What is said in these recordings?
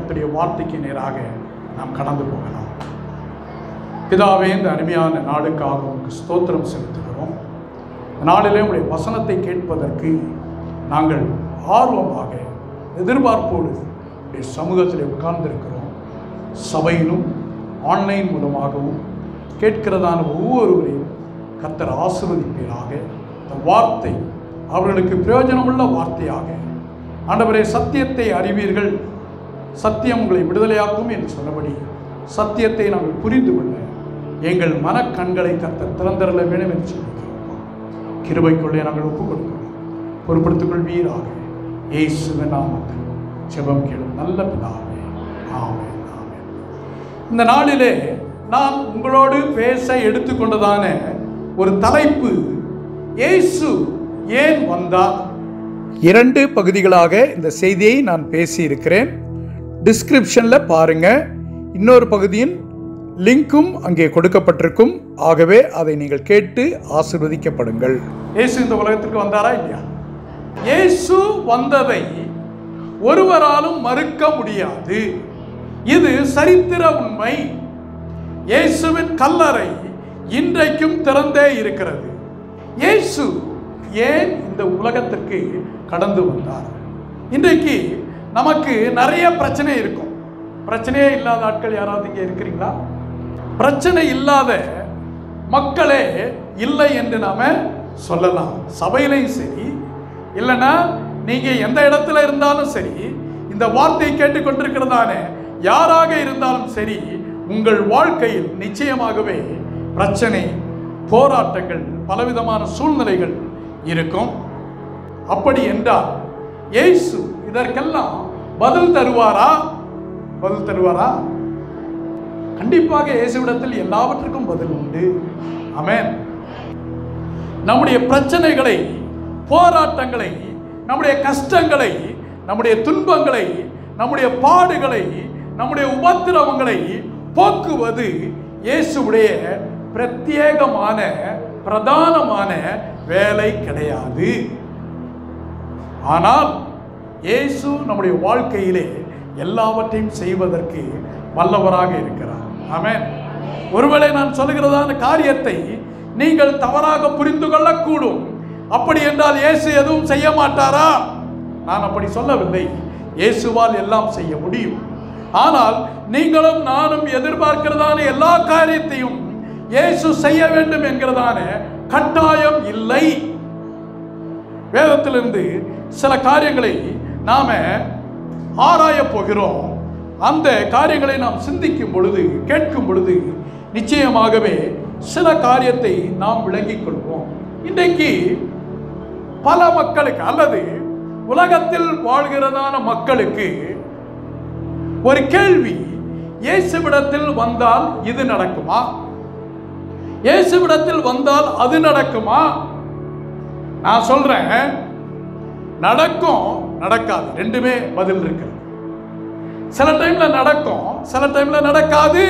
கர்த்தருடைய வார்த்தைக்கு நேராக நாம் கடந்து போகலாம் பிதாவே இந்த அருமையான நாளுக்காக உங்களுக்கு ஸ்தோத்திரம் செலுத்துகிறோம் இந்த நாளிலே உடைய வசனத்தை கேட்பதற்கு நாங்கள் ஆர்வமாக எதிர்பார்ப்போடு உடைய சமூகத்தில் உட்கார்ந்திருக்கிறோம் சபையிலும் ஆன்லைன் மூலமாகவும் கேட்கிறதான ஒவ்வொருவரையும் கர்த்தர் ஆசிர்வதிப்பீராக இந்த வார்த்தை அவர்களுக்கு பிரயோஜனமுள்ள வார்த்தையாக ஆண்டவரே சத்தியத்தை அறிவீர்கள் சத்தியம் உங்களை விடுதலையாக்கும் என்று சொன்னபடி சத்தியத்தை நாங்கள் புரிந்து கொள்ள எங்கள் மனக்கண்களை கர்த்தர் திறந்தரல வேண்டும் என்று சொல்லிக்கிறோம் கிருபைக்குள்ளே நாங்கள் ஒப்புக் கொடுக்கிறோம் பொறுப்படுத்திக் கொள்வீராக இயேசுவின் நாமத்தில் ஜெபம் கேளும் நல்ல பிதாவே ஆமென் ஆமென் இந்த நாளிலே நான் உங்களோடு பேச எடுத்துக்கொண்டதான ஒரு தலைப்பு இயேசு ஏன் வந்தார் இரண்டு பகுதிகளாக இந்த செய்தியை நான் பேசி இருக்கிறேன் டிஸ்கிரிப்ஷனில் பாருங்க இன்னொரு பகுதியின் லிங்க்கும் அங்கே கொடுக்கப்பட்டிருக்கும் ஆகவே அதை நீங்கள் கேட்டு ஆசிர்வதிக்கப்படுங்கள் இயேசு இந்த உலகத்திற்கு வந்தாரா இல்லையா இயேசு வந்ததை ஒருவராலும் மறுக்க முடியாது இது சரித்திர உண்மை இயேசுவின் கல்லறை இன்றைக்கும் திறந்தே இருக்கிறது இயேசு ஏன் இந்த உலகத்திற்கு கடந்து வந்தார் இன்றைக்கு நமக்கு நிறைய பிரச்சனை இருக்கும் பிரச்சனையே இல்லாத ஆட்கள் யாராவது இங்கே இருக்கிறீங்களா பிரச்சனை இல்லாத மக்களே இல்லை என்று நாம சொல்லலாம் சபையிலையும் சரி இல்லைன்னா நீங்க எந்த இடத்துல இருந்தாலும் சரி இந்த வார்த்தையை கேட்டுக்கொண்டிருக்கிறதான யாராக இருந்தாலும் சரி உங்கள் வாழ்க்கையில் நிச்சயமாகவே பிரச்சனை போராட்டங்கள் பலவிதமான சூழ்நிலைகள் இருக்கும் அப்படி என்றால் இயேசு இதற்கெல்லாம் பதில் தருவாரா பதில் தருவாரா கண்டிப்பாக இயேசுவிடத்தில் எல்லாவற்றுக்கும் பதில் உண்டு ஆமென் நம்முடைய பிரச்சனைகளை போராட்டங்களை நம்முடைய கஷ்டங்களை நம்முடைய துன்பங்களை நம்முடைய பாடுகளை நம்முடைய உபத்திரவங்களை போக்குவது இயேசுவுடைய பிரத்யேகமான பிரதானமான வேலை கிடையாது ஆனால் இயேசு நம்முடைய வாழ்க்கையிலே எல்லாவற்றையும் செய்வதற்கு வல்லவராக இருக்கிறார் ஆமென் ஒருவேளை நான் சொல்லுகிறதான காரியத்தை நீங்கள் தவறாக புரிந்து கொள்ளக்கூடும் அப்படி என்றால் இயேசு எதுவும் செய்ய மாட்டாரா நான் அப்படி சொல்லவில்லை இயேசுவால் எல்லாம் செய்ய முடியும் ஆனால் நீங்களும் நானும் எதிர்பார்க்கிறதான எல்லா காரியத்தையும் இயேசு செய்ய வேண்டும் என்கிறதான கட்டாயம் இல்லை வேதத்திலிருந்து சில காரியங்களை நாம ஆராய போகிறோம் அந்த காரியங்களை நாம் சிந்திக்கும் பொழுது கேட்கும் பொழுது நிச்சயமாகவே சில காரியத்தை நாம் விளங்கிக் கொள்வோம் இன்றைக்கு பல மக்களுக்கு அல்லது உலகத்தில் வாழ்கிறதான மக்களுக்கு ஒரு கேள்வி இயேசுவிடத்தில் வந்தால் இது நடக்குமா இயேசுவிடத்தில் வந்தால் அது நடக்குமா நான் சொல்றேன் நடக்கும் நடக்காது ரெண்டுமே பதில் இருக்கு சில டைம்ல நடக்கும் சில டைம்ல நடக்காது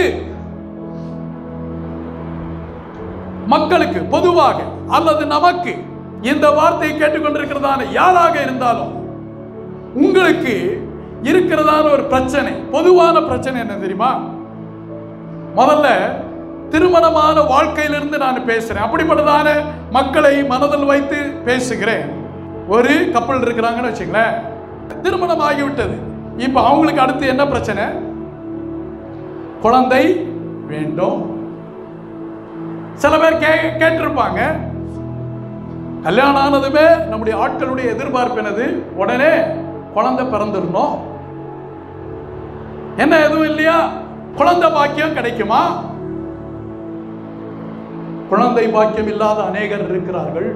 மக்களுக்கு பொதுவாக அல்லது நமக்கு இந்த வார்த்தையை கேட்டுக்கொண்டிருக்கிறதான யாராக இருந்தாலும் உங்களுக்கு இருக்கிறதான ஒரு பிரச்சனை பொதுவான பிரச்சனை என்ன தெரியுமா முதல்ல திருமணமான வாழ்க்கையிலிருந்து நான் பேசுறேன் அப்படிப்பட்டதான மக்களை மனதில் வைத்து பேசுகிறேன் ஒரு கப்பல் இருக்கிறாங்கன்னு வச்சுங்களேன் திருமணம் ஆகிவிட்டது இப்போ அவங்களுக்கு அடுத்து என்ன பிரச்சனை குழந்தை வேண்டும் சில பேர் கே கேட்டிருப்பாங்க கல்யாணம் ஆனதுமே நம்முடைய ஆட்களுடைய எதிர்பார்ப்பு என்னது உடனே குழந்தை பிறந்துடணும் என்ன எதுவும் இல்லையா குழந்தை பாக்கியம் கிடைக்குமா குழந்தை பாக்கியம் இல்லாத அநேகர் இருக்கிறார்கள்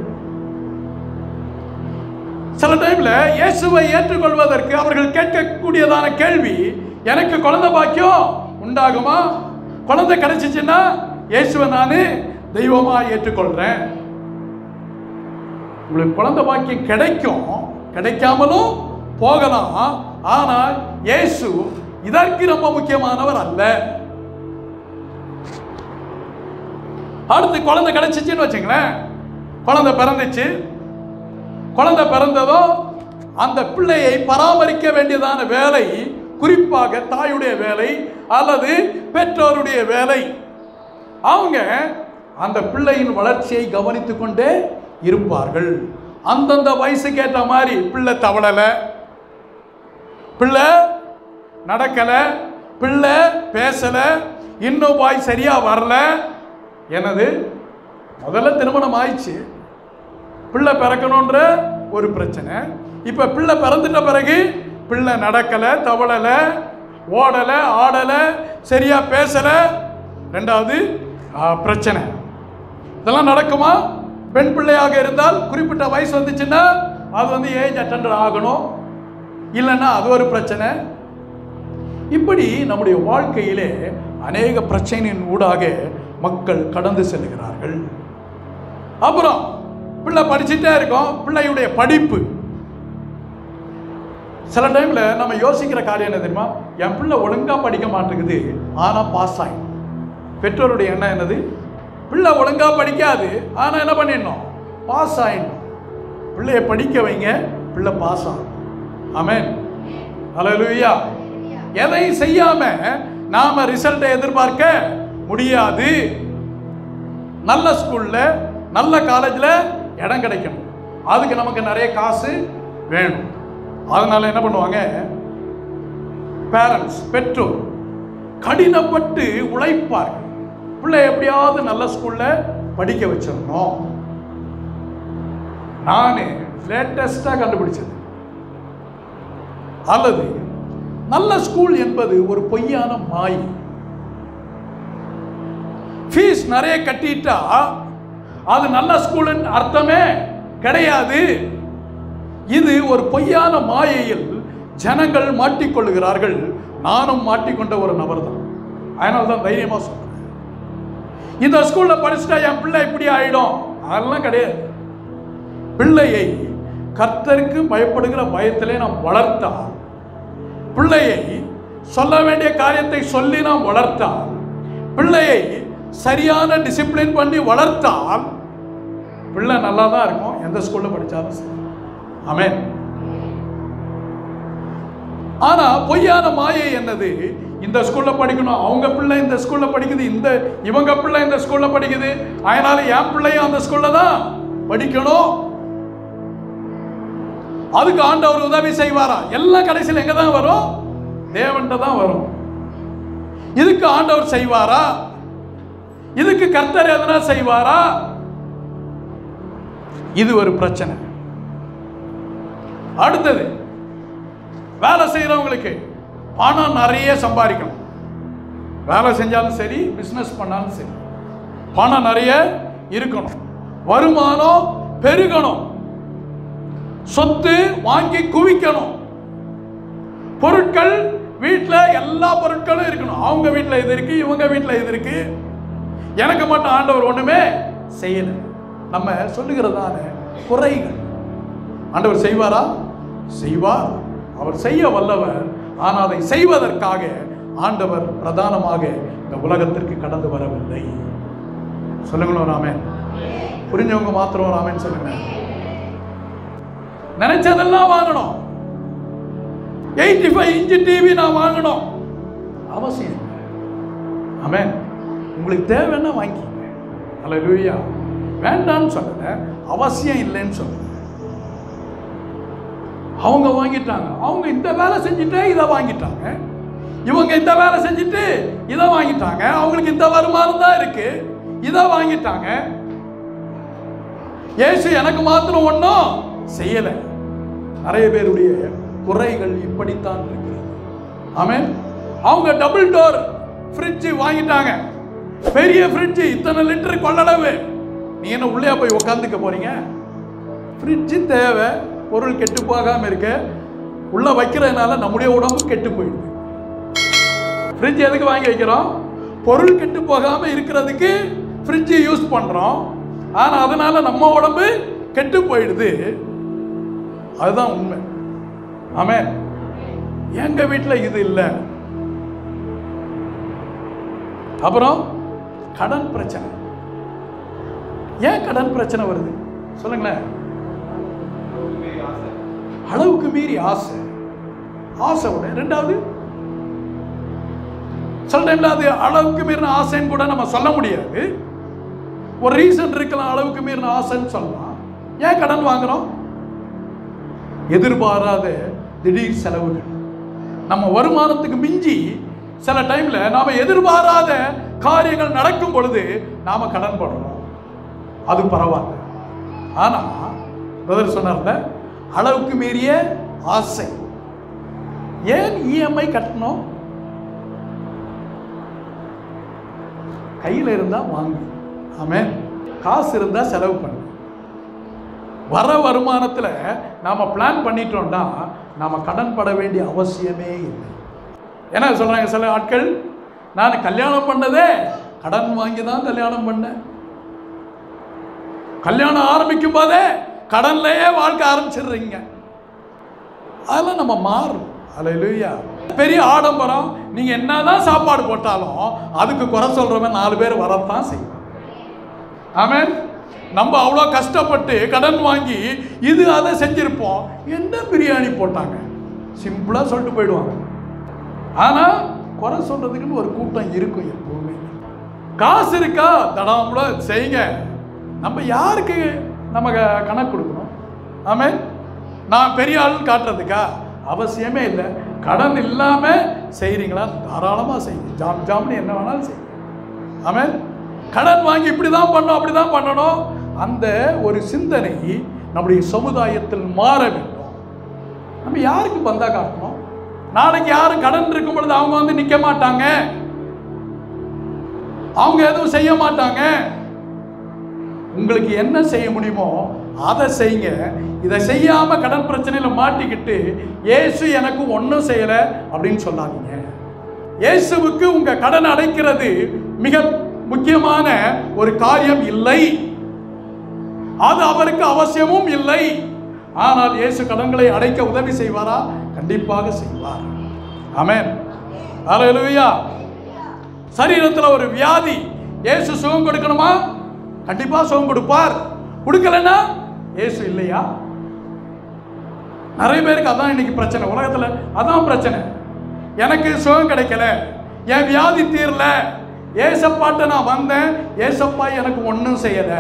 சில டைம்ல இயேசுவை ஏற்றுக்கொள்வதற்கு அவர்கள் கேட்கக்கூடியதான கேள்வி எனக்கு குழந்தை பாக்கியம் உண்டாகுமா குழந்தை கிடைச்சிச்சுன்னா இயேசுவை நான் தெய்வமா ஏற்றுக்கொள்றேன் உங்களுக்கு குழந்தை பாக்கியம் கிடைக்கும் கிடைக்காமலும் போகலாம் ஆனால் இயேசு இதற்கு ரொம்ப முக்கியமானவர் அல்ல அடுத்து குழந்தை கிடைச்சிச்சுன்னு வச்சுங்களேன் குழந்தை பிறந்துச்சு குழந்தை பிறந்ததோ அந்த பிள்ளையை பராமரிக்க வேண்டியதான வேலை குறிப்பாக தாயுடைய வேலை அல்லது பெற்றோருடைய வேலை அவங்க அந்த பிள்ளையின் வளர்ச்சியை கவனித்து கொண்டே இருப்பார்கள் அந்தந்த வயசுக்கு ஏற்ற மாதிரி பிள்ளை தவளலை பிள்ளை நடக்கலை பிள்ளை பேசலை இன்னும் வாய் சரியா வரல எனது முதல்ல திருமணம் ஆயிடுச்சு பிள்ளை பிறக்கணுன்ற ஒரு பிரச்சனை இப்போ பிள்ளை பிறந்துட்ட பிறகு பிள்ளை நடக்கலை தவளலை ஓடலை ஆடலை சரியா பேசலை ரெண்டாவது ஆ, பிரச்சனை இதெல்லாம் நடக்குமா பெண் பிள்ளையாக இருந்தால் குறிப்பிட்ட வயசு வந்துச்சுன்னா அது வந்து ஏஜ் அட்டண்டர் ஆகணும் இல்லைன்னா அது ஒரு பிரச்சனை இப்படி நம்முடைய வாழ்க்கையிலே அநேக பிரச்சனையின் ஊடாக மக்கள் கடந்து செல்கிறார்கள் அப்புறம் பிள்ளை படிச்சுட்டே இருக்கோம் பிள்ளையுடைய படிப்பு சில டைம்ல நம்ம யோசிக்கிற காரியம் என்ன தெரியுமா என் பிள்ளை ஒழுங்கா படிக்க மாட்டேங்குது ஆனா பாஸ் ஆகும் பெற்றோருடைய எண்ணம் என்னது பிள்ளை ஒழுங்கா படிக்காது ஆனா என்ன பண்ணிடணும் பாஸ் ஆயிடணும் பிள்ளைய படிக்க வைங்க பிள்ளை பாஸ் ஆகும் ஆமென் ஹalleluya எதையும் செய்யாம நாம ரிசல்ட்டை எதிர்பார்க்க முடியாது நல்ல ஸ்கூல்ல நல்ல காலேஜ்ல இடம் கிடைக்கணும் அதுக்கு நமக்கு நிறைய காசு வேணும் அதனால என்ன பண்ணுவாங்க பேரண்ட்ஸ் பெற்றோர் கடினப்பட்டு உழைப்பார்கள் பிள்ளை எப்படியாவது நல்ல ஸ்கூல்ல படிக்க வச்சிடணும் நான் லேட்டஸ்டாக கண்டுபிடிச்சது அல்லது நல்ல ஸ்கூல் என்பது ஒரு பொய்யான மாய் ஃபீஸ் நிறைய கட்டிட்டா அது நல்ல ஸ்கூலுன்னு அர்த்தமே கிடையாது இது ஒரு பொய்யான மாயையில் ஜனங்கள் மாட்டிக்கொள்ளுகிறார்கள் நானும் மாட்டிக்கொண்ட ஒரு நபர் தான் அதனால தான் தைரியமா சொல்றேன் இந்த ஸ்கூல்ல படிச்சுட்டா என் பிள்ளை இப்படி ஆயிடும் அதெல்லாம் கிடையாது பிள்ளையை கர்த்தருக்கு பயப்படுகிற பயத்திலே நாம் வளர்த்தால் பிள்ளையை சொல்ல வேண்டிய காரியத்தை சொல்லி நாம் வளர்த்தால் பிள்ளையை சரியான டிசிப்ளின் பண்ணி வளர்த்தால் பிள்ளை நல்லா தான் இருக்கும் எந்த ஸ்கூல்ல படிச்சாலும் சரி ஆமென் ஆனா பொய்யான மாயை என்னது இந்த ஸ்கூல்ல படிக்கணும் அவங்க பிள்ளை இந்த ஸ்கூல்ல படிக்குது இந்த இவங்க பிள்ளை இந்த ஸ்கூல்ல படிக்குது அதனால என் பிள்ளையும் அந்த ஸ்கூல்ல தான் படிக்கணும் அதுக்கு ஆண்டவர் உதவி செய்வாரா எல்லாம் கடைசியில் எங்க தான் வரும் தேவன்கிட்ட தான் வரும் இதுக்கு ஆண்டவர் செய்வாரா இதுக்கு கர்த்தர் எதனா செய்வாரா இது ஒரு பிரச்சனை அடுத்தது வேலை செய்யறவங்களுக்கு பணம் நிறைய சம்பாதிக்கணும் வேலை செஞ்சாலும் சரி பிசினஸ் பண்ணாலும் சரி பணம் நிறைய இருக்கணும் வருமானம் பெருகணும் சொத்து வாங்கி குவிக்கணும் பொருட்கள் வீட்டில் எல்லா பொருட்களும் இருக்கணும் அவங்க வீட்டில் இது இருக்கு இவங்க வீட்டில் இது இருக்கு எனக்கு மட்டும் ஆண்டவர் ஒண்ணுமே செய்யல நம்ம சொல்லுகிறதான குறைகள் ஆண்டவர் செய்வாரா செய்வார் அவர் செய்ய வல்லவர் ஆனால் அதை செய்வதற்காக ஆண்டவர் பிரதானமாக இந்த உலகத்திற்கு கடந்து வரவில்லை சொல்லுங்களோம் ராமன் புரிஞ்சவங்க மாத்திரம் ராமன் சொல்லுங்க நினைச்சதெல்லாம் வாங்கணும் எயிட்டி ஃபைவ் இன்ச்சு டிவி நான் வாங்கணும் அவசியம் இல்லை. ஆமென் உங்களுக்கு தேவைன்னா வாங்கிக்கங்க அல்ல லூயா வேண்டான்னு சொல்லல அவசியம் இல்லைன்னு சொல்லல அவங்க வாங்கிட்டாங்க அவங்க இந்த வேலை செஞ்சுட்டு இதை வாங்கிட்டாங்க இவங்க இந்த வேலை செஞ்சுட்டு இதை வாங்கிட்டாங்க அவங்களுக்கு இந்த வருமானம் தான் இருக்கு இதை வாங்கிட்டாங்க இயேசு எனக்கு மாத்திரம் ஒன்றும் செய்யலை நிறைய பேருடைய குறைகள் இப்படித்தான் இருக்கிறது ஆமென் அவங்க டபுள் டோர் ஃப்ரிட்ஜ் வாங்கிட்டாங்க பெரிய ஃப்ரிட்ஜ் இத்தனை லிட்டர் கொள்ளளவு நீ என்ன உள்ளே போய் உட்காந்துக்க போறீங்க ஃப்ரிட்ஜு தேவை பொருள் கெட்டு போகாம இருக்க உள்ள வைக்கிறதுனால நம்முடைய உடம்பு கெட்டு போயிடுது ஃப்ரிட்ஜ் எதுக்கு வாங்கி வைக்கிறோம் பொருள் கெட்டு போகாம இருக்கிறதுக்கு ஃப்ரிட்ஜ் யூஸ் பண்றோம் ஆனா அதனால நம்ம உடம்பு கெட்டு போயிடுது அதுதான் உண்மை ஆமென் எங்க வீட்டில் இது இல்லை அப்புறம் கடன் பிரச்சனை ஏன் கடன் பிரச்சனை வருது சொல்லுங்களேன் அளவுக்கு மீறி ஆசை ஆசை ஒன்று ரெண்டாவது சில டைம்ல அது அளவுக்கு மீறின ஆசைன்னு கூட நம்ம சொல்ல முடியாது ஒரு ரீசன் இருக்கலாம் அளவுக்கு மீறின ஆசைன்னு சொல்லலாம் ஏன் கடன் வாங்குறோம் எதிர்பாராத திடீர் செலவுகள் நம்ம வருமானத்துக்கு மிஞ்சி சில டைம்ல நாம எதிர்பாராத காரியங்கள் நடக்கும் பொழுது நாம கடன் படுறோம் அது பரவாயில்ல ஆனா பிரதர் சொன்னார்ல அளவுக்கு மீறிய ஆசை ஏன் இஎம்ஐ கட்டணும் கையில் இருந்தா வாங்கு ஆமென் காசு இருந்தா செலவு பண்ணு வர வருமானத்தில் நாம் பிளான் பண்ணிட்டோம்னா நாம் கடன் பட வேண்டிய அவசியமே இல்லை என்ன சொல்கிறாங்க சில ஆட்கள் நான் கல்யாணம் பண்ணதே கடன் வாங்கி தான் கல்யாணம் பண்ணேன் கல்யாணம் ஆரம்பிக்கும் போதே கடன்லயே வாழ்க்கை ஆரம்பிச்சிடுறீங்க அதெல்லாம் நம்ம மாறும் அல்லேலூயா பெரிய ஆடம்பரம் நீங்க என்னதான் சாப்பாடு போட்டாலும் அதுக்கு குறை சொல்றவன் நாலு பேர் வரத்தான் செய்யும் ஆமென் நம்ம அவ்வளோ கஷ்டப்பட்டு கடன் வாங்கி இது அதை செஞ்சிருப்போம் என்ன பிரியாணி போட்டாங்க சிம்பிளா சொல்லிட்டு போயிடுவாங்க ஆனா குறை சொல்றதுக்குன்னு ஒரு கூட்டம் இருக்கும் எப்பவுமே காசு இருக்கா தடாமல செய்யுங்க நம்ம யாருக்கு நம்ம க- கணக்கு கொடுக்கணும் ஆமென் நான் பெரிய ஆள் காட்டுறதுக்கா அவசியமே இல்லை கடன் இல்லாம செய்றீங்களா தாராளமா செய்யுங்க ஜாம் ஜாம்னு என்ன வேணாலும் செய்யுங்க ஆமென் கடன் வாங்கி இப்படி தான் பண்ணணும் அப்படி தான் பண்ணணும் அந்த ஒரு சிந்தனை நம்முடைய சமுதாயத்தில் மாற வேண்டும் நம்ம யாருக்கு பந்தா காட்டணும் நாளைக்கு யாரும் கடன் இருக்கும் பொழுது அவங்க வந்து நிற்க மாட்டாங்க அவங்க எதுவும் செய்ய மாட்டாங்க உங்களுக்கு என்ன செய்ய முடியுமோ அதை செய்யுங்க இதை செய்யாம கடன் பிரச்சனையில மாட்டிக்கிட்டு இயேசு எனக்கு ஒன்றும் செய்யல அப்படின்னு சொல்லாதீங்க இயேசுவுக்கு உங்க கடன் அடைக்கிறது மிக முக்கியமான ஒரு காரியம் இல்லை அது அவருக்கு அவசியமும் இல்லை ஆனால் இயேசு கடன்களை அடைக்க உதவி செய்வாரா கண்டிப்பாக செய்வார் ஆமென் ஹalleluya சரீரத்துல ஒரு வியாதி இயேசு சுகம் கொடுக்கணுமா கண்டிப்பா சுகம் கொடுப்பார் கொடுக்கலன்னா இயேசு இல்லையா நிறைய பேருக்கு அதான் இன்னைக்கு பிரச்சனை உலகத்துல அதான் பிரச்சனை எனக்கு சுகம் கிடைக்கல என் வியாதி தீரல ஏசப்பாட்ட நான் வந்தேன் ஏசப்பா எனக்கு ஒன்றும் செய்யலை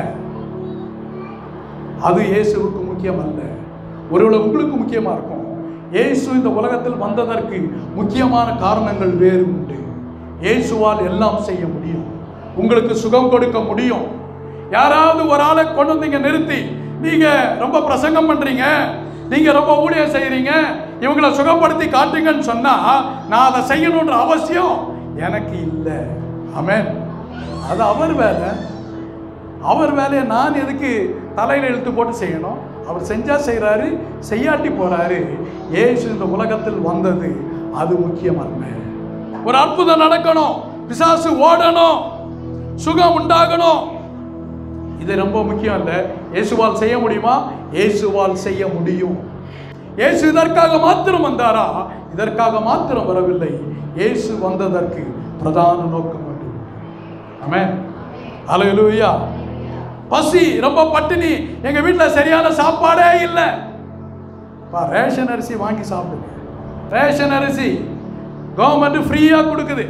அது இயேசுவுக்கு முக்கியம் அல்ல ஒருவேளை உங்களுக்கு முக்கியமா இருக்கும் இயேசு இந்த உலகத்தில் வந்ததற்கு முக்கியமான காரணங்கள் வேறு உண்டு இயேசுவால் எல்லாம் செய்ய முடியும் உங்களுக்கு சுகம் கொடுக்க முடியும் யாராவது ஒரு ஆளை கொண்டு வந்து இங்க நிறுத்தி நீங்க ரொம்ப பிரசங்கம் பண்றீங்க நீங்க ரொம்ப ஊழியம் செய்றீங்க இவங்களை சுகப்படுத்தி காட்டுங்கன்னு சொன்னா நான் அதை செய்யணுன்ற அவசியம் எனக்கு இல்லை ஆமென் அது அவர் வேலை அவர் வேலையை நான் எதுக்கு தலையில் இழுத்து போட்டு செய்யணும் அவர் செஞ்சா செய்றாரு செய்யாட்டி போறாரு இயேசு இந்த உலகத்தில் வந்தது அது முக்கியம் அல்ல ஒரு அற்புதம் நடக்கணும் பிசாசு ஓடணும் சுகம் உண்டாகணும் இது ரொம்ப முக்கியம் இல்ல இயேசுவால் செய்ய முடியுமா இயேசுவால் செய்ய முடியும் இயேசு இதற்காக மாத்திரம் வந்தாரா இதற்காக மாத்திரம் வரவில்லை இயேசு வந்ததற்கு பிரதான நோக்கம் உண்டு ஆமென் ஹalleluya பசி ரொம்ப பட்டினி எங்க வீட்ல சரியான சாப்பாடே இல்லை பா ரேஷன் அரிசி வாங்கி சாப்பிடுங்க ரேஷன் அரிசி கவர்மெண்ட் ஃப்ரீயா கொடுக்குது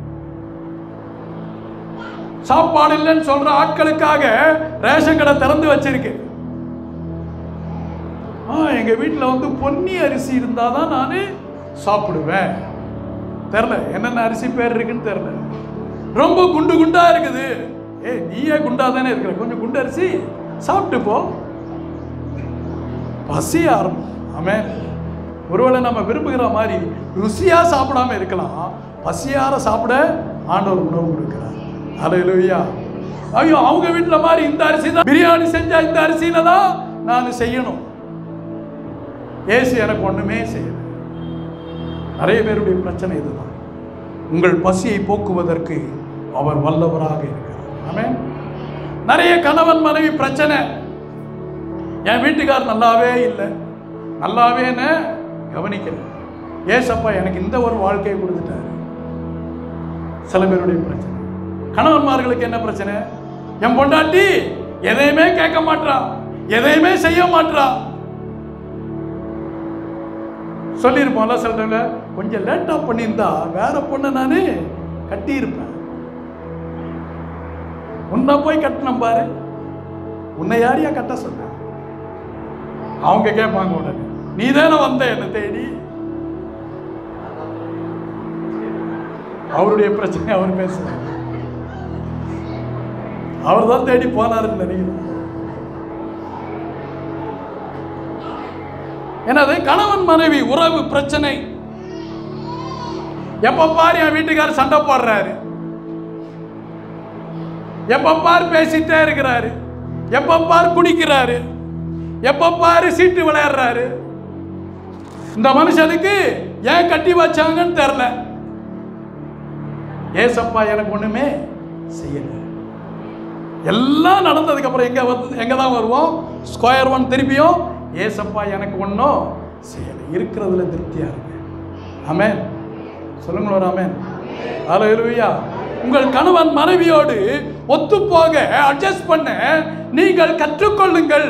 சாப்பாடு இல்லைன்னு சொல்ற ஆட்களுக்காக ரேஷன் கடை திறந்து வச்சிருக்கு ஆ எங்க வீட்டில் வந்து பொன்னி அரிசி இருந்தால் தான் நான் சாப்பிடுவேன் தெரில என்னென்ன அரிசி பேர் இருக்குன்னு தெரில ரொம்ப குண்டு குண்டா இருக்குது ஏ நீயே குண்டா தானே இருக்கிற கொஞ்சம் குண்டு அரிசி சாப்பிட்டு போ பசி ஆரம்பம் ஆமென் ஒருவேளை நம்ம விரும்புகிற மாதிரி ருசியா சாப்பிடாம இருக்கலாம் பசியார சாப்பிட ஆண்டவர் உணவு கொடுக்கிறார் அலையிலுயா ஐயோ அவங்க வீட்டில் மாதிரி இந்த அரிசி தான் பிரியாணி செஞ்சா இந்த அரிசியில தான் நான் செய்யணும் ஏசு எனக்கு ஒண்ணுமே செய்யல நிறைய பேருடைய பிரச்சனை இதுதான் உங்கள் பசியை போக்குவதற்கு அவர் வல்லவராக இருக்கிறார் ஆமென் நிறைய கணவன் மனைவி பிரச்சனை என் வீட்டுக்கார் நல்லாவே இல்லை நல்லாவேன்னு கவனிக்கல ஏசப்பா எனக்கு இந்த ஒரு வாழ்க்கையை கொடுத்துட்டாரு சில பேருடைய பிரச்சனை கணவன்மார்களுக்கு என்ன பிரச்சனை என் பொண்டாட்டி எதையுமே கேட்க மாட்றா எதையுமே செய்ய மாட்றா சொல்லியிருப்போம்ல சில டைம்ல கொஞ்சம் லேட்டாக பண்ணியிருந்தா வேற பொண்ணை நான் கட்டியிருப்பேன் உன்னை போய் கட்டினம் பாரு உன்னை யாரையா கட்ட சொன்ன அவங்க கேட்பாங்க உடனே நீ தானே வந்த என்ன தேடி அவருடைய பிரச்சனை அவர் பேசுறாரு அவர் தான் தேடி போனாருன்னு நினைக்கிறேன் என்னது கணவன் மனைவி உறவு பிரச்சனை எப்ப பாரு என் வீட்டுக்காரர் சண்டை போடுறாரு எப்ப பாரு பேசிட்டே இருக்கிறாரு எப்ப பாரு குடிக்கிறாரு எப்ப பாரு சீட்டு விளையாடுறாரு இந்த மனுஷனுக்கு ஏன் கட்டி வச்சாங்கன்னு தெரியல ஏசப்பா எனக்கு ஒண்ணுமே செய்யல எல்லாம் நடந்ததுக்கு அப்புறம் எங்க வந்து எங்க தான் வருவோம் ஸ்கொயர் ஒன் திருப்பியும் ஏசப்பா எனக்கு ஒன்றும் செய்யலை இருக்கிறதுல திருப்தியா இருக்கு ஆமென் சொல்லுங்களோ ஆமென் ஹalleluya உங்கள் கணவன் மனைவியோடு ஒத்துப்போக அட்ஜஸ்ட் பண்ண நீங்கள் கற்றுக்கொள்ளுங்கள்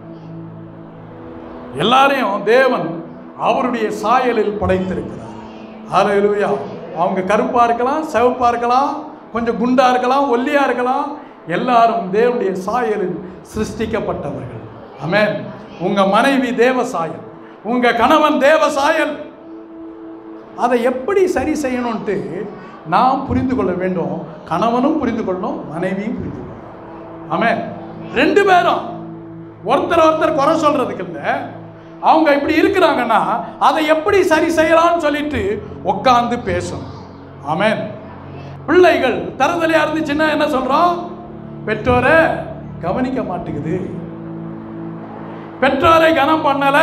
எல்லாரையும் தேவன் அவருடைய சாயலில் படைத்திருக்கிறார் ஹalleluya அவங்க கருப்பா இருக்கலாம் சிவப்பா இருக்கலாம் கொஞ்சம் குண்டா இருக்கலாம் ஒல்லியா இருக்கலாம் எல்லாரும் தேவனுடைய சாயலில் சிருஷ்டிக்கப்பட்டவர்கள் ஆமென் உங்க மனைவி தேவ சாயல் உங்க கணவன் தேவ சாயல் அதை எப்படி சரி செய்யணும்ட்டு நாம் புரிந்து கொள்ள வேண்டும் கணவனும் புரிந்து கொள்ளணும் மனைவியும் புரிந்து கொள்ளணும் ஆமென் ரெண்டு பேரும் ஒருத்தர் ஒருத்தர் குறை சொல்றதுக்கு இல்லை அவங்க இப்படி இருக்கிறாங்கன்னா அதை எப்படி சரி செய்யலாம்னு சொல்லிட்டு உட்காந்து பேசணும் ஆமென் பிள்ளைகள் தரதலையா இருந்துச்சுன்னா என்ன சொல்றோம் பெற்றோரை கவனிக்க மாட்டேங்குது பெற்றோரை கனம் பண்ணல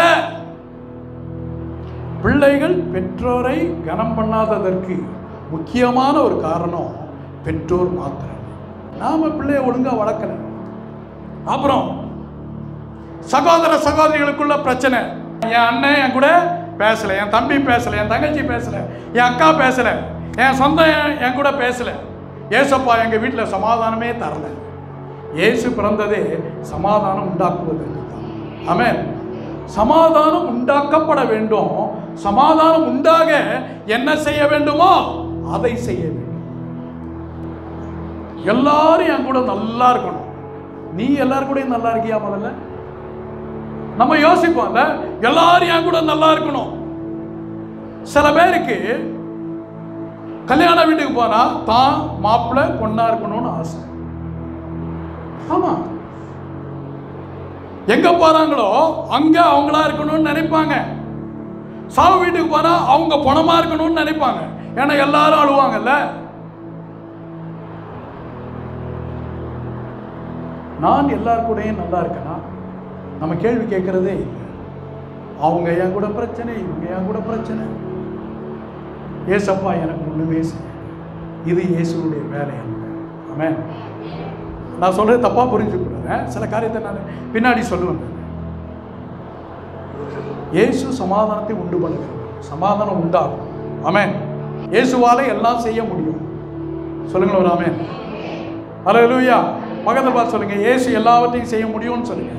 பிள்ளைகள் பெற்றோரை கனம் பண்ணாததற்கு முக்கியமான ஒரு காரணம் பெற்றோர் மாத்திரம் நாம பிள்ளைய ஒழுங்கா வளர்க்கல அப்புறம் சகோதர சகோதரிகளுக்குள்ள பிரச்சனை என் அண்ணன் என் கூட பேசல என் தம்பி பேசல என் தங்கச்சி பேசல என் அக்கா பேசல என் சொந்தம் என் என் கூட பேசல ஏசப்பா எங்க வீட்டில் சமாதானமே தரல இயேசு பிறந்ததே சமாதானம் உண்டாக்குவதற்கு தான் ஆமென் சமாதானம் உண்டாக்கப்பட வேண்டும் சமாதானம் உண்டாக என்ன செய்ய வேண்டுமோ அதை செய்ய வேண்டும் எல்லாரும் என் கூட நல்லா இருக்கணும் நீ எல்லாரும் கூடயும் நல்லா இருக்கியா முதல்ல நம்ம யோசிப்போம்ல எல்லாரும் என் கூட நல்லா இருக்கணும் சில பேருக்கு கல்யாண வீட்டுக்கு போனா தான் மாப்பிள்ளை பொண்ணா இருக்கணும்னு ஆசை ஆமா எங்க போறாங்களோ அங்க அவங்களா இருக்கணும்னு நினைப்பாங்க சாவு வீட்டுக்கு போனா அவங்க பணமா இருக்கணும்னு நினைப்பாங்க ஏன்னா எல்லாரும் அழுவாங்கல்ல நான் எல்லார் கூடயும் நல்லா இருக்கேனா நம்ம கேள்வி கேட்கறதே இல்லை அவங்க என் கூட பிரச்சனை இவங்க என் கூட பிரச்சனை ஏசப்பா எனக்கு ஒண்ணுமே செய்யல. இது இயேசுடைய வேலை அல்ல ஆமென் நான் சொல்றது தப்பா புரிஞ்சுக்கூடாது சில காரியத்தை நான் பின்னாடி சொல்லுவேன் நான். இயேசு சமாதானத்தை உண்டு பண்ணுகிறார் சமாதானம் உண்டாகும் ஆமென் இயேசுவாலே எல்லாம் செய்ய முடியும் சொல்லுங்களேன் ஒரு ஆமென் ஹalleluya பக்கத்துல பார்த்து சொல்லுங்க இயேசு எல்லாவற்றையும் செய்ய முடியும்னு சொல்லுங்க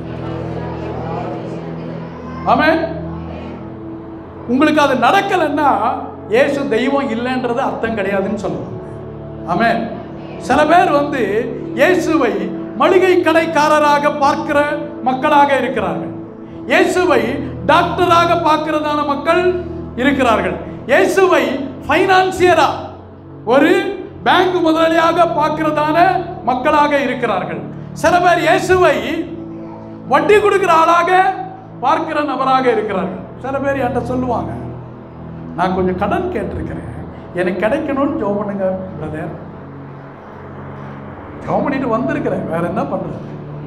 ஆமென் உங்களுக்கு அது நடக்கலைன்னா இயேசு தெய்வம் இல்லைன்றது அர்த்தம் கிடையாதுன்னு சொல்லுவாங்க ஆமென் சில பேர் வந்து இயேசுவை மளிகை கடைக்காரராக பார்க்கிற மக்களாக இருக்கிறார்கள் இயேசுவை டாக்டராக பார்க்கிறதான மக்கள் இருக்கிறார்கள் இயேசுவை ஃபைனான்சியரா ஒரு பேங்க் முதலாளியாக பார்க்கிறதான மக்களாக இருக்கிறார்கள் சில பேர் இயேசுவை வட்டி கொடுக்கிற ஆளாக பார்க்கிற நபராக இருக்கிறார்கள் சில பேர் என்கிட்ட சொல்லுவாங்க நான் கொஞ்சம் கடன் கேட்டிருக்கிறேன் எனக்கு கிடைக்கணும்னு ஜோம் பண்ணுங்க பிரதர் ஜோம் பண்ணிட்டு வந்திருக்கிறேன் வேற என்ன பண்றது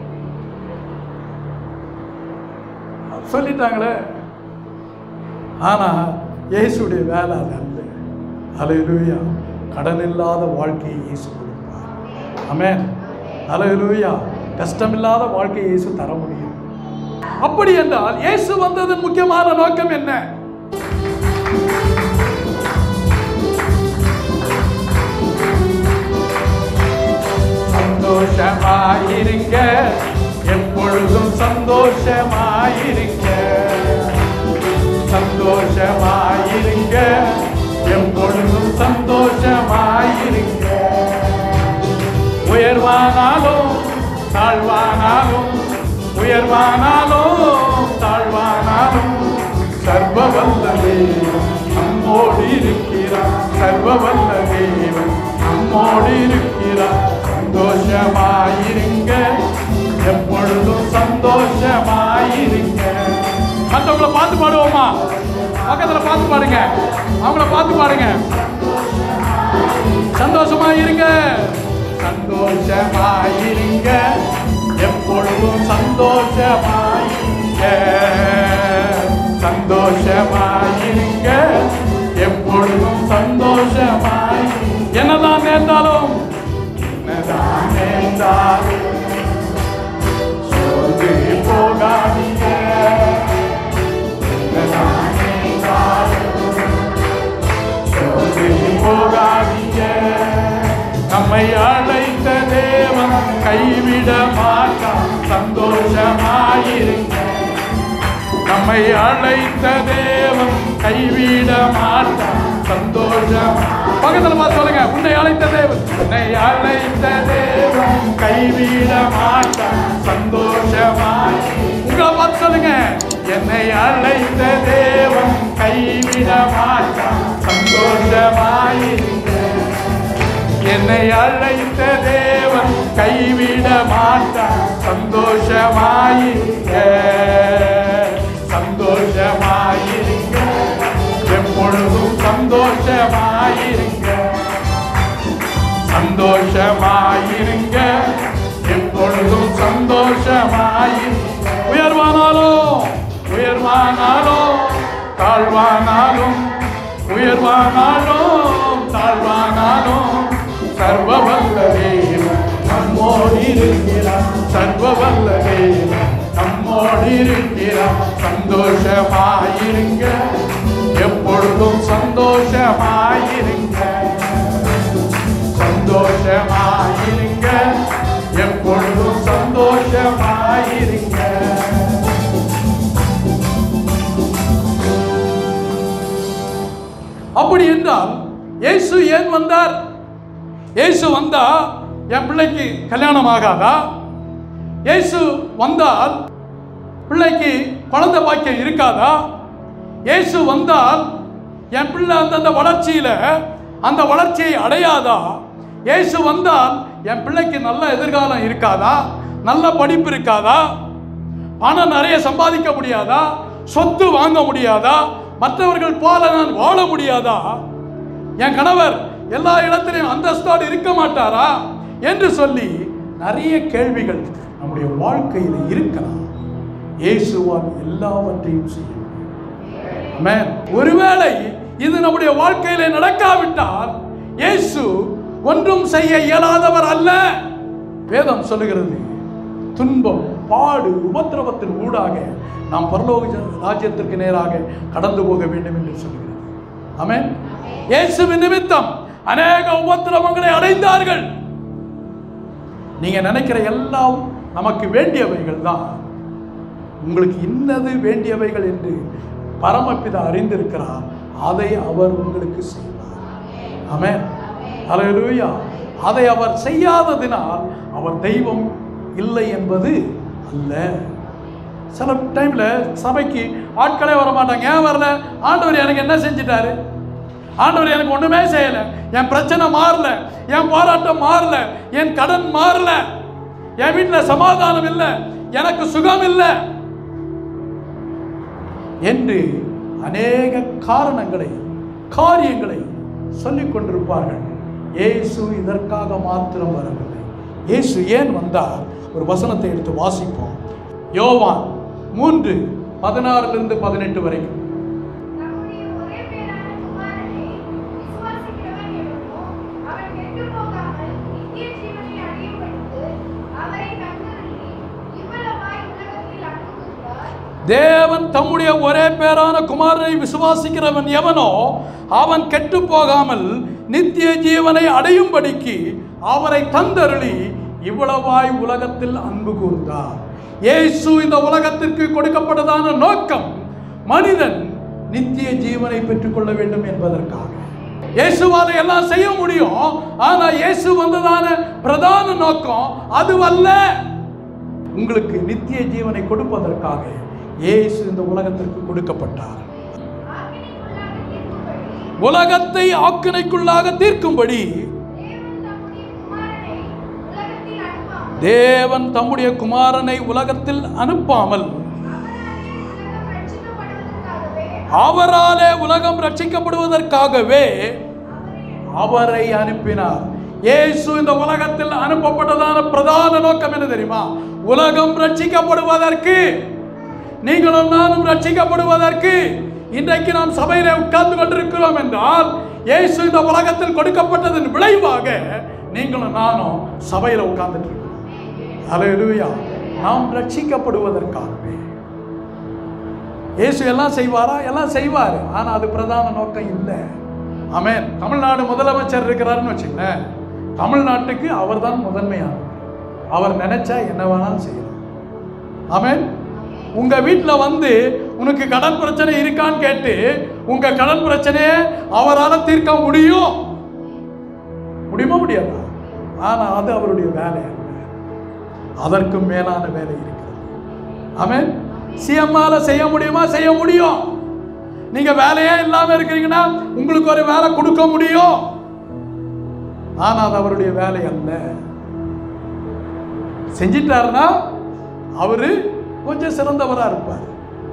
சொல்லிட்டாங்களே ஆனா இயேசுடைய வேலை அது அல்ல அலையிலுயா கடன் இல்லாத வாழ்க்கையை இயேசு கொடுப்பார் ஆமென் அலையிலுயா கஷ்டமில்லாத வாழ்க்கையை இயேசு தர முடியும் அப்படி என்றால் இயேசு வந்ததன் முக்கியமான நோக்கம் என்ன சந்தோஷமாயிருங்க எப்பொழுதும் சந்தோஷமாயிருங்க சந்தோஷமாயிருங்க எப்பொழுதும் சந்தோஷமாயிருங்க உயர்வானாலும் தாழ்வானாலும் சர்வ வல்ல தேவன் நம்மோடு இருக்கிறார் சர்வ வல்ல தேவன் நம்மோடு இருக்கிறார் சந்தோஷமாயிருங்க எப்பொழுதும் சந்தோஷமாயிருங்க மற்றவங்கள பார்த்து பாடுவோமா பக்கத்துல பார்த்து பாடுங்க அவங்கள பார்த்து பாடுங்க சந்தோஷமா இருங்க சந்தோஷமாயிருங்க எப்பொழுதும் சந்தோஷமாயிருங்க சந்தோஷமாயிருங்க எப்பொழுதும் சந்தோஷமாய் என்னதான் நேர்ந்தாலும் என்னதான் நேர்ந்தாலும் சோர்ந்து போகாதீங்க என்னதான் நேர்ந்தாலும் சோர்ந்து போகாதீங்க நம்மை அழைத்த தேவன் கைவிட மாட்டான் சந்தோஷமாயிருங்க நம்மை அழைத்த தேவன் கைவிட மாட்டான் சந்தோஷம் பக்கத்துல பார்த்து சொல்லுங்க உன்னை அழைத்த தேவன் உன்னை அழைத்த தேவன் கைவிட மாட்டான் சந்தோஷமாய் உங்களை பார்த்து சொல்லுங்க என்னை அழைத்த தேவன் கைவிட மாட்டான் சந்தோஷமாயிருங்க என்னை அழைத்த தேவன் கைவிட மாட்டான் சந்தோஷமாயிருங்க சந்தோஷமாயிருங்க எப்பொழுதும் சந்தோஷமாயிருங்க சந்தோஷமாயிருங்க எப்பொழுதும் சந்தோஷமாயிருங்க உயர்வானாலும் உயர்வானாலும் தாழ்வானாலும் உயர்வானாலும் தாழ்வானாலும் சர்வ வல்ல தேவன் நம்மோடு இருக்கிறார் சர்வ வல்ல தேவன் நம்மோடு இருக்கிறார் சந்தோஷமாயிருங்க எப்பொழுதும் சந்தோஷமாயிருங்க சந்தோஷமாயிருங்க எப்பொழுதும் சந்தோஷமாயிருங்க அப்படி என்றால் இயேசு ஏன் வந்தார் இயேசு வந்தா என் பிள்ளைக்கு கல்யாணம் ஆகாதா இயேசு வந்தால் பிள்ளைக்கு குழந்தை பாக்கியம் இருக்காதா இயேசு வந்தால் என் பிள்ளை அந்தந்த வளர்ச்சியில அந்த வளர்ச்சியை அடையாதா இயேசு வந்தால் என் பிள்ளைக்கு நல்ல எதிர்காலம் இருக்காதா நல்ல படிப்பு இருக்காதா பணம் நிறைய சம்பாதிக்க முடியாதா சொத்து வாங்க முடியாதா மற்றவர்கள் போல நான் வாழ முடியாதா என் கணவர் எல்லா இடத்திலையும் அந்தஸ்தோடு இருக்க மாட்டாரா என்று சொல்லி நிறைய கேள்விகள் நம்முடைய வாழ்க்கையில் இருக்கலாம் இயேசுவால் எல்லாவற்றையும் செய்ய முடியும். ஆமென். ஒருவேளை இது நம்முடைய வாழ்க்கையில நடக்காவிட்டால் இயேசு ஒன்றும் செய்ய இயலாதவர் அல்ல வேதம் சொல்லுகிறது துன்பம் பாடு உபத்திரவத்தின் ஊடாக நாம் பரலோக ஜ- ராஜ்யத்திற்கு நேராக கடந்து போக வேண்டும் என்று சொல்லுகிறது ஆமென் இயேசுவின் நிமித்தம் அநேக உபத்திரவங்களை அடைந்தார்கள் நீங்க நினைக்கிற எல்லாம் நமக்கு வேண்டியவைகள் தான் உங்களுக்கு இன்னது வேண்டியவைகள் என்று பரமபிதா அறிந்திருக்கிறார் அதை அவர் உங்களுக்கு செய்வார் ஆமென் ஹalleluya அதை அவர் செய்யாததினால் அவர் தெய்வம் இல்லை என்பது அல்ல சில டைம்ல சபைக்கு ஆட்களே வர மாட்டாங்க ஏன் வரல ஆண்டவர் எனக்கு என்ன செஞ்சிட்டாரு ஆண்டவர் எனக்கு ஒண்ணுமே செய்யல என் பிரச்சனை மாறல என் போராட்டம் மாறல என் கடன் மாறல என் வீட்டுல சமாதானம் இல்லை எனக்கு சுகம் இல்லை என்று அநேக காரணங்களை காரியங்களை சொல்லிக் கொண்டிருப்பார்கள் இயேசு இதற்காக மாத்திரம் வரவில்லை இயேசு ஏன் வந்தார் ஒரு வசனத்தை எடுத்து வாசிப்போம் யோவான் மூன்று பதினாறிலிருந்து பதினெட்டு வரைக்கும் நம்முடைய ஒரே பேரான குமாரனை விசுவாசிக்கிறவன் எவனோ அவன் கெட்டுப் போகாமல் நித்திய ஜீவனை அடையும்படிக்கு அவரை தந்தருளி இவ்வளவாய் உலகத்தில் அன்பு கூர்ந்தார். தேவன் தம்முடைய ஒரே பேரான குமாரனை விசுவாசிக்கிறவன் எவனோ அவன் கெட்டு போகாமல் நித்திய ஜீவனை அடையும்படிக்கு அவரை தந்தருளி இவ்வளவாய் உலகத்தில் அன்பு கூர்ந்தார் இயேசு இந்த உலகத்திற்கு கொடுக்கப்பட்டதான நோக்கம் மனிதன் நித்திய ஜீவனை பெற்றுக்கொள்ள வேண்டும் என்பதற்காக இயேசுவால எல்லாம் செய்ய முடியும் ஆனா இயேசு வந்ததான பிரதான நோக்கம் அதுவல்ல உங்களுக்கு நித்திய ஜீவனை கொடுப்பதற்காக இயேசு இந்த உலகத்திற்கு கொடுக்கப்பட்டார் ஆக்கினைக்குள்ளாக தீர்க்கும்படி உலகத்தை ஆக்கினைக்குள்ளாக தீர்க்கும்படி தேவன் தம்முடைய குமாரனை உலகத்தில் அனுப்பாமல் தேவன் தம்முடைய குமாரனை உலகத்தில் அனுப்பாமல் அவராலே உலகம் அவராலே உலகம் ரட்சிக்கப்படுவதற்காகவே ரட்சிக்கப்படுவதற்காகவே அவரை அனுப்பினார் இயேசு இந்த உலகத்தில் அனுப்பப்பட்டதான பிரதான நோக்கம் என்ன தெரியுமா உலகம் ரட்சிக்கப்படுவதற்கு நீங்களும் நானும் ரட்சிக்கப்படுவதற்கு இன்றைக்கு நாம் சபையிலே உட்கார்ந்து கொண்டிருக்கிறோம் என்றால் இயேசு இந்த உலகத்தில் கொடுக்கப்பட்டதன் விளைவாக நீங்களும் நானும் சபையில் உட்கார்ந்துட்டு இருக்கிறோம் அல்லேலூயா நாம் ரட்சிக்கப்படுவதற்காகவே இயேசு எல்லாம் செய்வாரா எல்லாம் செய்வார் ஆனால் அது பிரதான நோக்கம் இல்லை ஆமென் தமிழ்நாடு முதலமைச்சர் இருக்கிறாருன்னு வச்சுங்களேன் தமிழ்நாட்டுக்கு அவர்தான் முதன்மையானவர் அவர் நினைச்சா என்ன வேணாலும் செய்யலாம் ஆமென் உங்க வீட்டில் வந்து உனக்கு கடன் பிரச்சனை இருக்கான்னு கேட்டு உங்க கடன் பிரச்சனையை அவரால் தீர்க்க முடியும் முடியுமா முடியாதா ஆனா அது அவருடைய வேலை அல்ல அதற்கும் மேலான வேலை இருக்கிறது ஆமென் சிஎம்மால செய்ய முடியுமா செய்ய முடியும் நீங்க வேலையே இல்லாம இருக்கிறீங்கன்னா உங்களுக்கு ஒரு வேலை கொடுக்க முடியும் ஆனா அது அவருடைய வேலை அல்ல செஞ்சிட்டாருன்னா அவரு கொஞ்சம் சிறந்தவரா இருப்பார்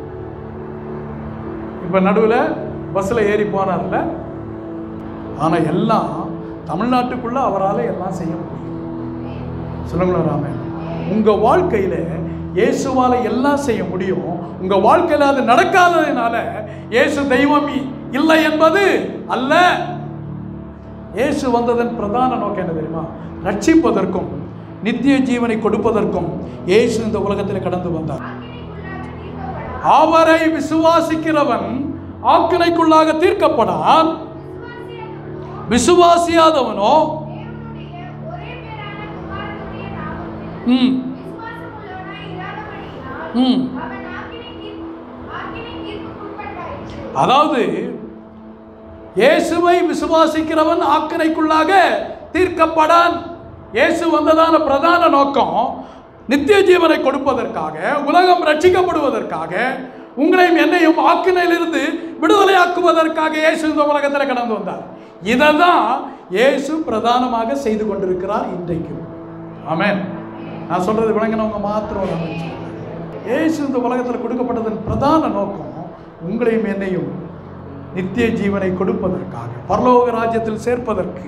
இப்ப நடுவில் பஸ்ஸில் ஏறி போனார்ல ஆனா எல்லாம் தமிழ்நாட்டுக்குள்ள அவரால் எல்லாம் செய்ய முடியும் சொல்லுங்களேன் ராமன் உங்க வாழ்க்கையில இயேசுவால எல்லாம் செய்ய முடியும் உங்க வாழ்க்கையில அது நடக்காததுனால இயேசு தெய்வம் இ- இல்லை என்பது அல்ல இயேசு வந்ததன் பிரதான நோக்கம் என்ன தெரியுமா ரட்சிப்பதற்கும் நித்திய ஜீவனை கொடுப்பதற்கும் இயேசு இந்த உலகத்தில் கடந்து வந்தார் ஆக்கினைக்குள்ளாக தீர்க்கப்படாமல் அவரை விசுவாசிக்கிறவன் ஆக்கினைக்குள்ளாக தீர்க்கப்படான் விசுவாசியாதவனோ தேவனுடைய ஒரே பேரான குமாரனுடைய நாமத்தில் ம் விசுவாசமுள்ளவனாய் இராதபடியினால் ம் அவன் ஆக்கினை தீர்ப்பு ஆக்கினை தீர்ப்புக்குட்பட்டாயிற்று அதாவது இயேசுவை விசுவாசிக்கிறவன் ஆக்கினைக்குள்ளாக தீர்க்கப்படான் இயேசு வந்ததான பிரதான நோக்கம் நித்திய ஜீவனை கொடுப்பதற்காக உலகம் ரட்சிக்கப்படுவதற்காக உங்களையும் என்னையும் ஆக்கினையிலிருந்து விடுதலையாக்குவதற்காக இயேசு இந்த உலகத்தில் கடந்து வந்தார் இதை தான் இயேசு பிரதானமாக செய்து கொண்டிருக்கிறார் இன்றைக்கும் ஆமென் நான் சொல்றது விளங்கினவங்க மாத்திரம் ஒரு அமைச்சு இயேசு இந்த உலகத்தில் கொடுக்கப்பட்டதன் பிரதான நோக்கம் உங்களையும் என்னையும் நித்திய ஜீவனை கொடுப்பதற்காக பரலோக ராஜ்யத்தில் சேர்ப்பதற்கு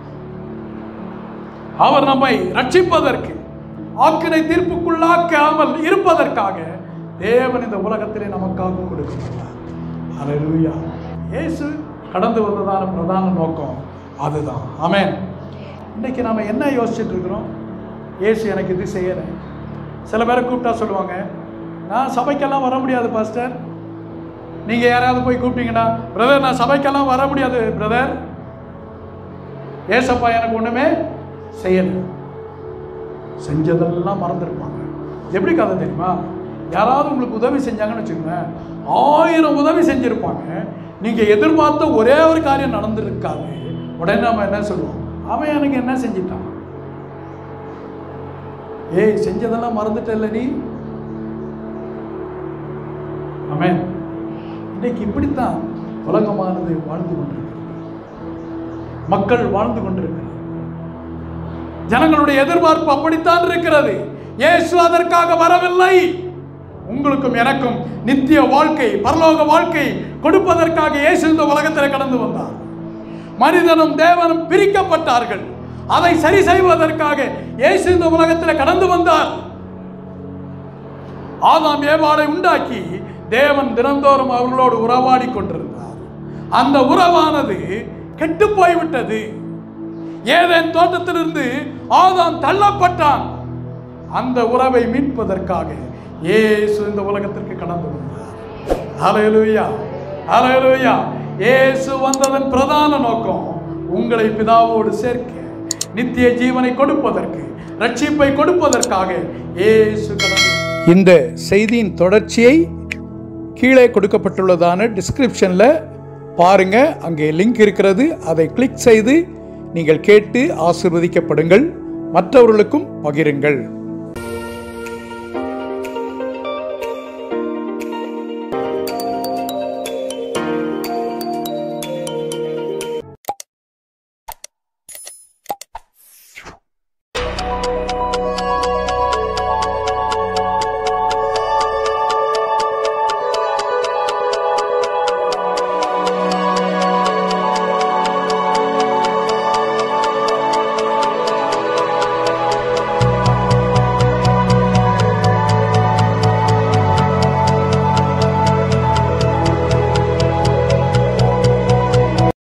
அவர் நம்மை ரட்சிப்பதற்கு ஆக்கினை தீர்ப்புக்குள்ளாக்காமல் இருப்பதற்காக தேவன் இந்த உலகத்திலே நமக்காக கொடுக்கப்பட்டார் அல்லேலூயா இயேசு கடந்து வந்ததான பிரதான நோக்கம் அதுதான் ஆமென் இன்னைக்கு நாம என்ன யோசிச்சுட்டு இருக்கிறோம் இயேசு எனக்கு இது செய்யலை சில பேரை கூப்பிட்டா சொல்லுவாங்க நான் சபைக்கெல்லாம் வர முடியாது பாஸ்டர் நீங்கள் யாராவது போய் கூப்பிட்டீங்கன்னா பிரதர் நான் சபைக்கெல்லாம் வர முடியாது பிரதர் ஏசப்பா எனக்கு ஒன்றுமே செய்யலை செஞ்சதெல்லாம் மறந்துருப்பாங்க எப்படி கதை தெரியுமா யாராவது உங்களுக்கு உதவி செஞ்சாங்கன்னு வச்சுக்கோங்க ஆயிரம் உதவி செஞ்சுருப்பாங்க நீங்கள் எதிர்பார்த்த ஒரே ஒரு காரியம் நடந்திருக்காது உடனே நம்ம என்ன சொல்லுவோம் அவன் எனக்கு என்ன செஞ்சிட்டான் ஏய் செஞ்சதெல்லாம் மறந்துட்டல்ல நீ ஆமென் இன்னைக்கு இப்படித்தான் உலகமானது வாழ்ந்து கொண்டிருக்கிறது மக்கள் வாழ்ந்து கொண்டிருக்கிறார் ஜனங்களுடைய எதிர்பார்ப்பு அப்படித்தான் இருக்கிறது இயேசு அதற்காக வரவில்லை உங்களுக்கும் எனக்கும் நித்திய வாழ்க்கை பரலோக வாழ்க்கை கொடுப்பதற்காக இயேசு இந்த உலகத்தில் கடந்து வந்தார் மனிதனும் தேவனும் பிரிக்கப்பட்டார்கள் அதை சரி செய்வதற்காக இயேசு இந்த உலகத்தில் கடந்து வந்தார் ஆதாம் ஏவாளை உண்டாக்கி தேவன் தினந்தோறும் அவர்களோடு உறவாடி கொண்டிருந்தார் அந்த உறவானது கெட்டு போய்விட்டது ஏதேன் தோட்டத்திலிருந்து ஆதாம் தள்ளப்பட்டான் அந்த உறவை மீட்பதற்காக இயேசு இந்த உலகத்திற்கு கடந்து வந்தார் ஹalleluya ஹalleluya இயேசு வந்ததன் பிரதான நோக்கம் உங்களை பிதாவோடு சேர்க்க நித்திய ஜீவனை கொடுப்பதற்கு ரட்சிப்பை கொடுப்பதற்காக இயேசு கடந்து இந்த செய்தியின் தொடர்ச்சியை கீழே கொடுக்கப்பட்டுள்ளதான டிஸ்கிரிப்ஷனில் பாருங்க அங்கே லிங்க் இருக்கிறது அதை கிளிக் செய்து நீங்கள் கேட்டு ஆசிர்வதிக்கப்படுங்கள் மற்றவர்களுக்கும் பகிருங்கள்